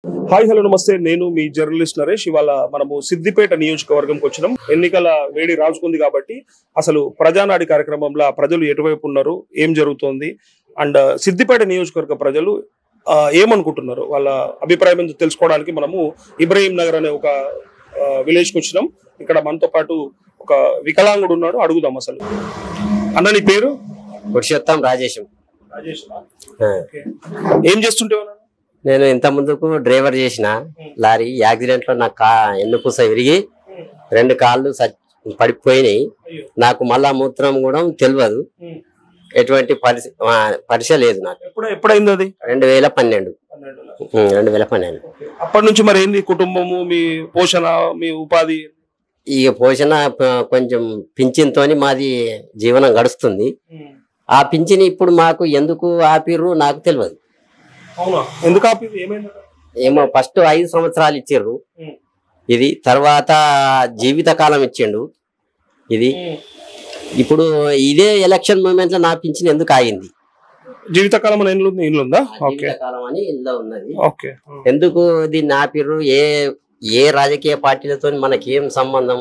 Hi hello నమస్తే నేను మీ journalist Naresh ఇవాళ మనము సిద్దిపేట నియోజకవర్గంకి వచ్చినాం ఎన్నికల వేడి రాజుకుంది కాబట్టి అసలు ప్రజానాడి కార్యక్రమంలో ప్రజలు ఎటువైపు ఉన్నారు ఏం జరుగుతోంది అండ్ సిద్దిపేట నియోజకవర్గ ప్రజలు ఆ, ఏమనుకుంటున్నారు వాళ్ళ అభిప్రాయం ఏందో తెలుసుకోవడానికి మనము ఇబ్రహీం నగర్ అనే ఒక విలేజ్ కి వచ్చినాం ఇక్కడ మనతో పాటు ఒక వికలాంగుడు ఉన్నాడు అడుగుదాం అసలు అన్న నీ పేరు పురుషోత్తం రాజేశం ఆ. ఏం చేస్తుంటే నేను ఇంత ముందుకు డ్రైవర్ చేసిన లారీ యాక్సిడెంట్ లో నా కా ఎన్నుపూస విరిగి రెండు కాళ్ళు సచ్- పడిపోయినాయి నాకు మళ్ళా మూత్రం కూడా తెలియదు ఎటువంటి పరిశ ఆ, పరీక్ష లేదు నాకు ఎప్పుడు ఎప్పుడైంది అది రెండు వేల పన్నెండు ఉం, రెండు వేల పన్నెండు అప్పటి నుంచి మరి ఏంది కుటుంబము మీ పోషణ మీ ఉపాధి ఇక పోషణ ప- కొంచెం పింఛన్తోని మాది జీవనం గడుస్తుంది ఆ పింఛన్ ఇప్పుడు మాకు ఎందుకు ఆపిర్రు నాకు తెలియదు అవునా ఎందుకు ఆపింది ఏమైంది ఏమో ఫస్ట్ ఐదు సంవత్సరాలు ఇచ్చిర్రు ఉం. ఇది తర్వాత జీవితకాలం ఇచ్చిండు ఇది ఇప్పుడు ఇదే ఎలక్షన్ మూమెంట్ లో నా పింఛన్ ఎందుకు ఆగింది జీవితకాలం అని ఇల్లు ఇల్లు ఉందా ఓకే జీవితకాలం అని ఇందులో ఉన్నది ఓకే ఎందుకు దీన్ని ఆపిర్రు ఏ ఏ రాజకీయ పార్టీలతో మనకేం సంబంధం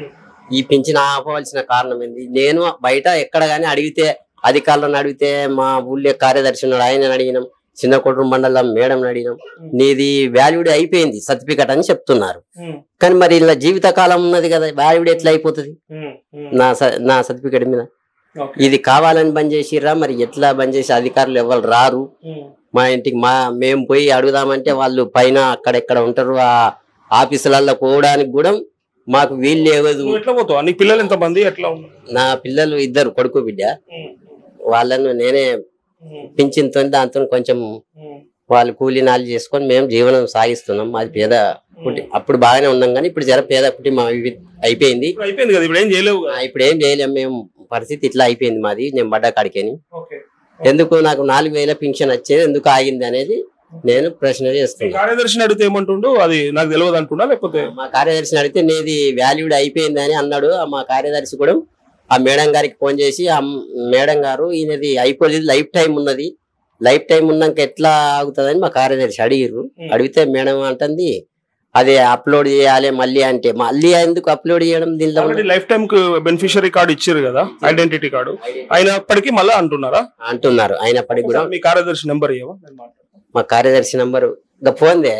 ఈ పింఛన్ ఆపవలసిన కారణం ఏంది నేను బయట ఎక్కడ గానీ అడిగితే అధికారులను అడిగితే మా ఊళ్ళో కార్యదర్శి ఉన్నాడు ఆయన అడిగినాం చిన్న కొట్టు మండలం మేడం అడిగినాం నీది వ్యాల్యూడ్ అయిపోయింది సర్టిఫికెట్ అని చెప్తున్నారు కానీ మరి ఇలా జీవితకాలం ఉన్నది కదా వ్యాల్యూడ్ ఎట్లా అయిపోతుంది నా స- నా సర్టిఫికెట్ మీద ఇది కావాలని బంద్ చేసిర్రా మరి ఎట్లా బంద్ చేసి అధికారులు ఎవరు రారు మా ఇంటికి మా మేము పోయి అడుగుదామంటే వాళ్ళు పైన అక్కడెక్కడ ఉంటారు ఆ ఆఫీసులలో పోవడానికి కూడా మాకు వీలు లేదు నువ్వు ఎట్లా పోతావు నీ పిల్లలు ఎంత మంది ఎట్లా ఉన్నారు నా పిల్లలు ఇద్దరు కొడుకు బిడ్డ వాళ్ళను నేనే పింఛన్తో దాంతో కొంచెం వాళ్ళు కూలీ నాలు చేసుకొని మేము జీవనం సాగిస్తున్నాం మాది పేద కుటి అప్పుడు బాగానే ఉన్నాం కానీ ఇప్పుడు జర పేద కుటుంబం అయి- అయిపోయింది ఇప్పుడు అయిపోయింది కదా ఇప్పుడు ఏం చేయలేవు ఆ, ఇప్పుడు ఏం చేయలేం మేము పరిస్థితి ఇట్లా అయిపోయింది మాది నేను పడ్డ కాడికేని ఓకే ఎందుకు నాకు నాలుగు వేల పింఛన్ వచ్చేది ఎందుకు ఆగింది అనేది నేను ప్రశ్న చేస్తున్నాను కార్యదర్శిని అడిగితే ఏమంటుండు అది నాకు తెలియదు అంటున్నా లేకపోతే మా కార్యదర్శిని అడిగితే నీది వాల్యూడ్ అయిపోయింది అని అన్నాడు ఆ మా కార్యదర్శి కూడా ఆ మేడం గారికి ఫోన్ చేసి ఆ మేడం గారు ఈయనది అయిపోలేదు లైఫ్ టైం ఉన్నది లైఫ్ టైం ఉన్నాక ఎట్లా ఆగుతుందని మా కార్యదర్శి అడిగిర్రు ఉం. అడిగితే మేడం అంటుంది అది అప్లోడ్ చేయాలి మళ్ళీ అంటే మళ్ళీ ఎందుకు అప్లోడ్ చేయడం దీనిలో ఆల్రెడీ లైఫ్ టైం కు బెనిఫిషియరీ కార్డు ఇచ్చారు కదా ఐడెంటిటీ కార్డు అయినప్పటికీ మళ్ళీ అంటున్నారా అంటున్నారు అయినప్పటికీ కూడా మీ కార్యదర్శి నెంబర్ ఇవ్వవా నేను మాట్లాడతాను. మా కార్యదర్శి నంబరు ఇంకా ఫోన్దే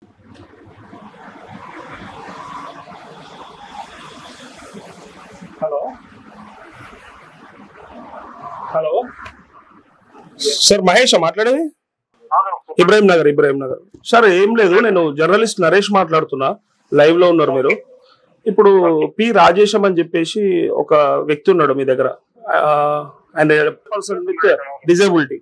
హలో హలో సార్ మహేష్ మాట్లాడేది ఇబ్రాహిం నగర్ ఇబ్రాహిం నగర్ సార్ ఏం లేదు నేను జర్నలిస్ట్ నరేష్ మాట్లాడుతున్నా లైవ్ లో ఉన్నారు మీరు ఇప్పుడు పి రాజేశం అని చెప్పేసి ఒక వ్యక్తి ఉన్నాడు మీ దగ్గర అండ్ పర్సన్ విత్ డిజబిలిటీ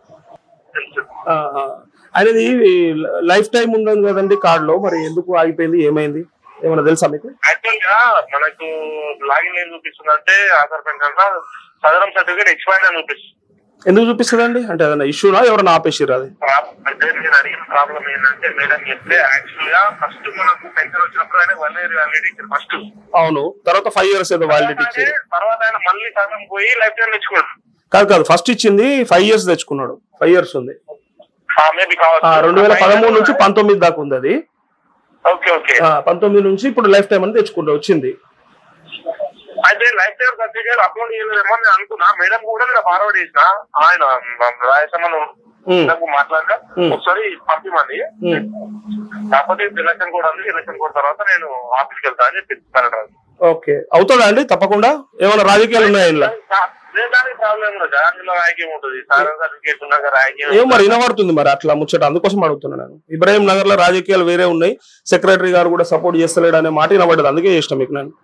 ఆయనది లైఫ్ టైం ఉండదు కదండి కార్డ్ లో మరి ఎందుకు ఆగిపోయింది ఏమైంది ఏమైనా తెలుసా మీకు యాక్చువల్ గా మనకు లాగిన్ ఏం చూపిస్తుంది అంటే ఆధార్ కార్డ్ కన్నా సదరం సర్టిఫికేట్ ఎక్స్పైర్డ్ అని చూపిస్తుంది ఎందుకు చూపిస్తుందండి అంటే ఏదైనా ఇష్యూనా ఎవరైనా ఆపేసిర్రు అది ప్రాబ్- అంటే నేను అడిగిన ప్రాబ్లం ఏంటంటే మేడం చెప్తే యాక్చువల్ గా ఫస్ట్ మనకు పెన్షన్ వచ్చినప్పుడు ఆయన వన్ ఇయర్ వ్యాలిడిటీ ఇచ్చారు ఫస్ట్ అవును తర్వాత ఫైవ్ ఇయర్స్ ఏదో వ్యాలిడిటీ ఇచ్చింది తర్వాత ఆయన మళ్ళీ సగం పోయి లైఫ్ టైం తెచ్చుకోండి కాదు కాదు ఫస్ట్ ఇచ్చింది ఫైవ్ ఇయర్స్ తెచ్చుకున్నాడు ఫైవ్ ఇయర్స్ ఉంది మేబీ ఆ, కావచ్చు రెండు వేల పదమూడు నుంచి పంతొమ్మిది దాకా ఉంది అది ఓకే ఓకే ఆ, పంతొమ్మిది నుంచి ఇప్పుడు లైఫ్ టైం అని తెచ్చుకుంటా వచ్చింది అయితే లైఫ్ టైం సర్టిఫికేట్ అప్లోడ్ చేయలేదేమో అని నేను అనుకున్నా మేడం కూడా నేను ఫార్వర్డ్ చేసిన ఆయన రాయసమ్మను ఉమ్, నాకు మాట్లాడక Hmm. ఒకసారి పంపిమంది ఉమ్, కాకపోతే ఎలక్షన్ కోడ్ ఉంది ఎలక్షన్ కోడ్ తర్వాత నేను ఆఫీస్కి వెళ్తా అని చెప్పి కలెక్టర్ ఓకే అవుతుందా అండి తప్పకుండా ఏమైనా రాజకీయాలు ఉన్నాయా ఇలా దానికి ప్రాబ్లం కూడా దానిలో రాజకీయం ఉంటుంది సార్ సర్టిఫికేట్ ఉన్నాక రాజకీయం ఏమో మరి వినబడుతుంది మరి అట్లా ముచ్చట అందుకోసం అడుగుతున్నా నేను ఇబ్రాహిం నగర్ లో రాజకీయాలు వేరే ఉన్నాయి సెక్రటరీ గారు కూడా సపోర్ట్ చేస్తలేడు అనే మాట వినబడ్డది అందుకే చేసిన మీకు నేను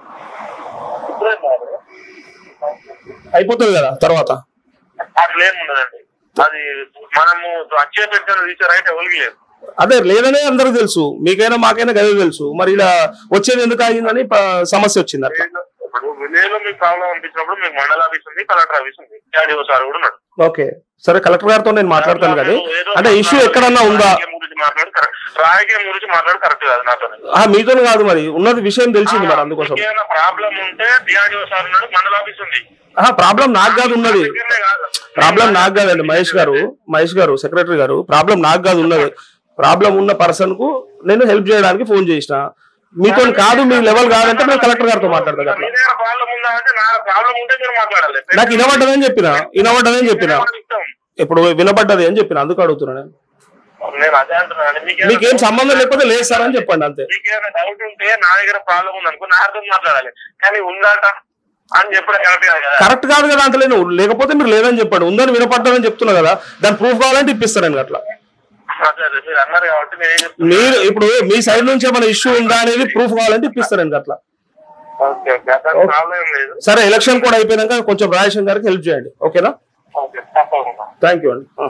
అయిపోతుంది కదా తర్వాత అట్లా ఏం ఉండదండి అది మనము వచ్చే పెన్షన్ తీసే రైట్ ఎవరికి లేదు అదే లేదనే అందరికి తెలుసు మీకైనా మాకైనా గదే తెలుసు మరి ఇలా వచ్చేది ఎందుకు ఆగిందని ప- సమస్య వచ్చింది అట్లా ఇప్పుడు విలేజ్ లో మీకు ప్రాబ్లం అనిపించినప్పుడు మీకు మండల ఆఫీస్ ఉంది కలెక్టర్ ఆఫీస్ ఉంది ఆర్డీఓ సార్ కూడా ఉన్నాడు ఓకే సరే కలెక్టర్ గారితో నేను మాట్లాడతాను కదా అంటే ఇష్యూ ఎక్కడన్నా ఉందా రాజకీయం గురించి మాట్లాడు కరెక్ట్ రాజకీయం గురించి మాట్లాడు కరెక్ట్ కాదు నాతో ఆ మీతో కాదు మరి ఉన్నది విషయం తెలిసింది మరి అందుకోసం ఏమైనా ప్రాబ్లం ఉంటే డిఆర్డీఓ సార్ ఉన్నాడు మండల ఆఫీస్ ఉంది ప్రాబ్లం నాకు కాదు ఉన్నది దగ్గరనే కాదు. ప్రాబ్లం నాకు కాదండి మహేష్ గారు మహేష్ గారు సెక్రటరీ గారు ప్రాబ్లం నాకు కాదు ఉన్నది ప్రాబ్లం ఉన్న పర్సన్ కు నేను హెల్ప్ చేయడానికి ఫోన్ చేసిన మీతో కాదు మీ లెవెల్ కాదంటే నేను కలెక్టర్ గారితో మాట్లాడతాను మీ అట్లా దగ్గర ప్రాబ్లం ఉందా అంటే నా ప్రాబ్లం ఉంటే మీరు మాట్లాడాలి నాకు వినబడ్డదని చెప్పిన వినబడ్డదని చెప్పిన మన ఇష్టం. ఇప్పుడు వినబడ్డది అని చెప్పిన అందుకు అడుగుతున్నా నేను నేను అదే అంటున్నాను మీకేమైనా మీకేం సంబంధం లేకపోతే లేదు సార్ అని చెప్పండి అంతే మీకేమైనా డౌట్ ఉంటే నా దగ్గర ప్రాబ్లం ఉంది అనుకో నా అర్థం మాట్లాడాలి కానీ ఉందాట అని చెప్పడం కరెక్ట్ కాదు కదా కరెక్ట్ కాదు కదా అంత లేదు లేకపోతే మీరు లేదని చెప్పండి ఉందని వినపడ్డారని చెప్తున్నా కదా దాని ప్రూఫ్ కావాలంటే ఇప్పిస్తారని అట్లా అదే అదే మీరు అన్నారు కాబట్టి నేను ఏం చెప్తున్నా మీరు ఇప్పుడు మీ సైడ్ నుంచి ఏమైనా ఇష్యూ ఉందా అనేది ప్రూఫ్ కావాలంటే ఇప్పిస్తారని అట్లా ఓకే ఓకే దానికి ప్రాబ్లం ఏం లేదు సరే ఎలక్షన్ కూడా అయిపోయినాక కొంచెం రాజేషన్ గారికి హెల్ప్ చేయండి ఓకేనా ఓకే తప్పకుండా థ్యాంక్ యూ అండి ఆ.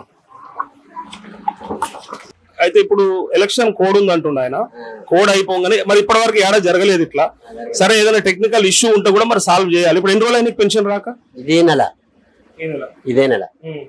అయితే ఇప్పుడు ఎలక్షన్ కోడ్ ఉంది అంటుండ ఆయన కోడ్ అయిపోగానే మరి ఇప్పటి వరకు ఏడా జరగలేదు ఇట్లా సరే ఏదైనా టెక్నికల్ ఇష్యూ ఉంటే కూడా మరి సాల్వ్ చేయాలి ఇప్పుడు ఎన్ని రోజులు అయినా పెన్షన్ రాక ఇదే నెల ఇదే నెల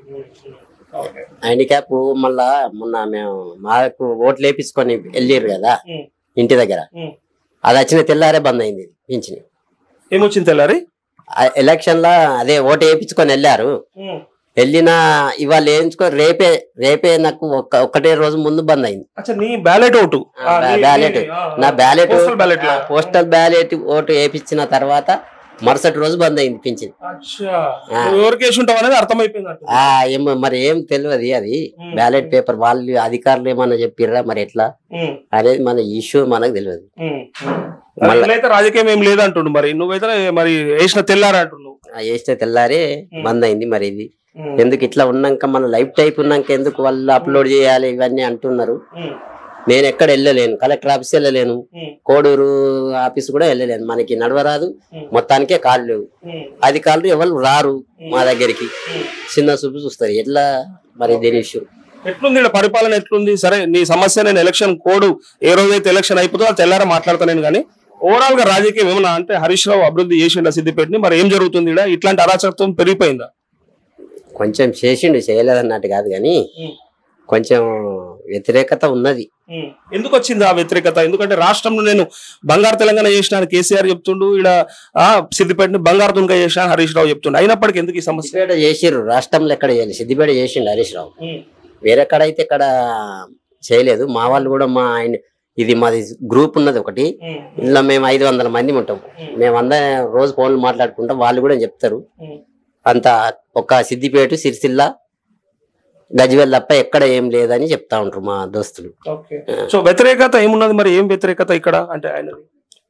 హ్యాండిక్యాప్ మళ్ళా మొన్న మేము మాకు ఓట్లు వేపించుకొని వెళ్ళారు కదా ఇంటి దగ్గర అది వచ్చిన తెల్లారే బంద్ అయింది పింఛన్ ఏమొచ్చింది తెల్లారి ఎలక్షన్ లా అదే ఓటు వేయించుకొని వెళ్ళారు వెళ్ళిన ఇవాళ వేయించుకో రేపే రేపే నాకు ఒక్క ఒక్కటే రోజు ముందు బంద్ అయింది అచ్చా నీ బ్యాలెట్ ఓటు ఆ, బ్యాలెట్ నా బ్యాలెట్ Postal ballot లా? పోస్టల్ బ్యాలెట్ ఓటు వేయించిన తర్వాత మరుసటి రోజు బంద్ అయింది పింఛన్ అచ్చా నువ్వు ఎవరికి వేసి ఉంటావు అనేది అర్థమైపోయింది అంట ఆ ఏమో మరి ఏం తెలియదు అది ఉమ్. బ్యాలెట్ పేపర్ వాళ్ళు అధికారులు ఏమన్నా చెప్పిర్రా మరి ఎట్లా ఉమ్, అనేది మన ఇష్యూ మనకు తెలియదు ఉమ్. మరి వీళ్ళైతే రాజకీయం ఏం లేదంటుండు మరి నువ్వైతే మరి వేసిన తెల్లారా అంటున్నావు ఆ వేస్తే తెల్లారే ఉమ్. బంద్ అయింది మరి ఇది ఉమ్, ఎందుకు ఇట్లా ఉన్నాక మన లైఫ్ టైప్ ఉన్నాక ఎందుకు వాళ్ళు అప్లోడ్ చేయాలి ఇవన్నీ అంటున్నారు ఉమ్, నేను ఎక్కడ వెళ్ళలేను కలెక్టర్ ఆఫీస్ వెళ్ళలేను ఉమ్, కోడూరు ఆఫీస్ కూడా వెళ్ళలేను మనకి నడవరాదు ఉమ్, మొత్తానికే కాళ్ళు లేవు ఉమ్, అధికారులు ఎవరు రారు మా దగ్గరికి ఉమ్. చిన్న చూపు చూస్తారు ఎట్లా మరి దీని ఇష్యూ ఎట్లుంది ఈడ పరిపాలన ఎట్లుంది సరే నీ సమస్య నేను ఎలక్షన్ కోడ్ ఏ రోజైతే ఎలక్షన్ అయిపోతుందో అది తెల్లారా మాట్లాడతా నేను కానీ ఓవరాల్ గా రాజకీయం ఏమన్నా అంటే హరీష్ రావు అభివృద్ధి చేసిండ సిద్దిపేటని మరి ఏం జరుగుతుంది ఈడ ఇట్లాంటి అరాచకత్వం పెరిగిపోయిందా కొంచెం చేసిండు చేయలేదన్నట్టు కాదు కానీ కొంచెం వ్యతిరేకత ఉన్నది ఎందుకు వచ్చింది ఆ వ్యతిరేకత ఎందుకంటే రాష్ట్రంలో నేను బంగారు తెలంగాణ చేసిన కేసీఆర్ చెప్తుండు ఈడ ఆ సిద్దిపేటని బంగారు దుంగ చేసిన హరీష్ రావు చెప్తుండు అయినప్పటికీ ఎందుకు ఈ సమస్య సిద్దిపేట చేసిర్రు రాష్ట్రంలో ఎక్కడ చేయాలి సిద్దిపేట చేసిండు హరీష్ రావు వేరెక్కడైతే ఇక్కడ చేయలేదు మా వాళ్ళు కూడా మా ఆయన ఇది మాది గ్రూప్ ఉన్నది ఒకటి ఇందులో మేము ఐదు వందల మంది ఉంటాం మేమందరం రోజు ఫోన్లు మాట్లాడుకుంటాం వాళ్ళు కూడా చెప్తారు అంత ఒక సిద్దిపేట సిరిసిల్ల గజ్వెల్ తప్ప ఎక్కడ ఏం లేదని చెప్తా ఉంటారు మా దోస్తులు ఓకే సో వ్యతిరేకత ఏమున్నది మరి ఏం వ్యతిరేకత ఇక్కడ అంటే ఆయనది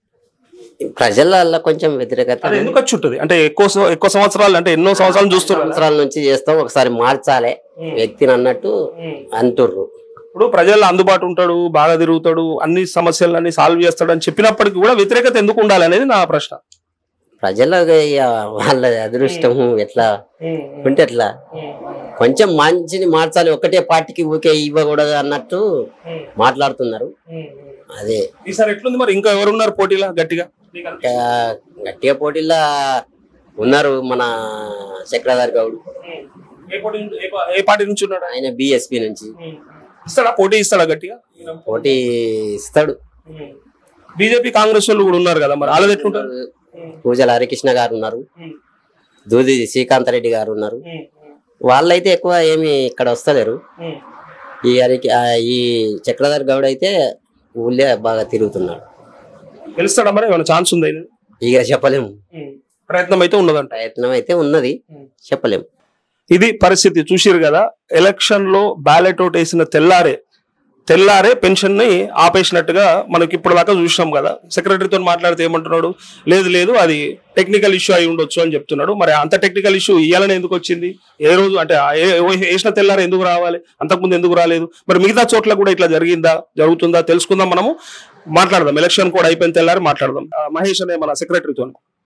ప్రజల కొంచెం వ్యతిరేకత అది ఎందుకు వచ్చి ఉంటుంది అంటే ఎక్కువ సం- ఎక్కువ సంవత్సరాలు అంటే ఎన్నో సంవత్సరాలు చూస్తున్నారు సంవత్సరాల నుంచి చేస్తాం ఒకసారి మార్చాలి వ్యక్తిని అన్నట్టు అంటుర్రు ఇప్పుడు ప్రజల్లో అందుబాటు ఉంటాడు బాగా తిరుగుతాడు అన్ని సమస్యలన్నీ సాల్వ్ చేస్తాడు అని చెప్పినప్పటికీ కూడా వ్యతిరేకత ఎందుకు ఉండాలి అనేది నా ప్రశ్న ప్రజల ఇక వాళ్ళ అదృష్టం ఎట్లా ఉంటే ఎట్లా కొంచెం మంచిని మార్చాలి ఒకటే పార్టీకి ఊకే ఇవ్వకూడదు అన్నట్టు మాట్లాడుతున్నారు అదే ఈసారి ఎట్లుంది మరి ఇంకా ఎవరున్నారు పోటీలా గట్టిగా ఇంకా గట్టిగా పోటీల్లో ఉన్నారు మన చక్రధారి గౌడ్ ఏ పార్టీ నుంచి- ఏ పా- ఏ పార్టీ నుంచి ఉన్నాడు ఆయన? ఆయన బిఎస్పి నుంచి ఇస్తాడా పోటీ ఇస్తాడా గట్టిగా పోటీ ఇస్తాడు బీజేపీ కాంగ్రెస్ వాళ్ళు కూడా ఉన్నారు కదా మరి వాళ్ళది ఎట్లుంటారు పూజల హరికృష్ణ గారు ఉన్నారు దూది శ్రీకాంత్ రెడ్డి గారు ఉన్నారు వాళ్ళైతే ఎక్కువ ఏమి ఇక్కడ వస్తలేరు ఈ హరికి ఆ, ఈ చక్రధారి గౌడ్ అయితే ఊళ్ళే బాగా తిరుగుతున్నాడు గెలుస్తాడా మరి ఏమైనా ఛాన్స్ ఉంది ఆయన? ఇక చెప్పలేము ప్రయత్నం అయితే ఉన్నదంట ప్రయత్నం అయితే ఉన్నది చెప్పలేము ఇది పరిస్థితి చూసిరు కదా ఎలక్షన్ లో బ్యాలెట్ ఓట్ వేసిన తెల్లారే తెల్లారే పెన్షన్ ని ఆపేసినట్టుగా మనకి ఇప్పుడు దాకా చూసినాం కదా సెక్రటరీతో మాట్లాడితే ఏమంటున్నాడు లేదు లేదు అది టెక్నికల్ ఇష్యూ అయి ఉండొచ్చు అని చెప్తున్నాడు మరి అంత టెక్నికల్ ఇష్యూ ఇవ్వాలని ఎందుకు వచ్చింది ఏ రోజు అంటే ఆ ఏ- ఏ- వేసిన తెల్లారే ఎందుకు రావాలి అంతకుముందు ఎందుకు రాలేదు మరి మిగతా చోట్ల కూడా ఇట్లా జరిగిందా జరుగుతుందా తెలుసుకుందాం మనము మాట్లాడదాం ఎలక్షన్ కూడా అయిపోయిన తెల్లారి మాట్లాడదాం ఆ, మహేష్ అనే మన సెక్రటరీతో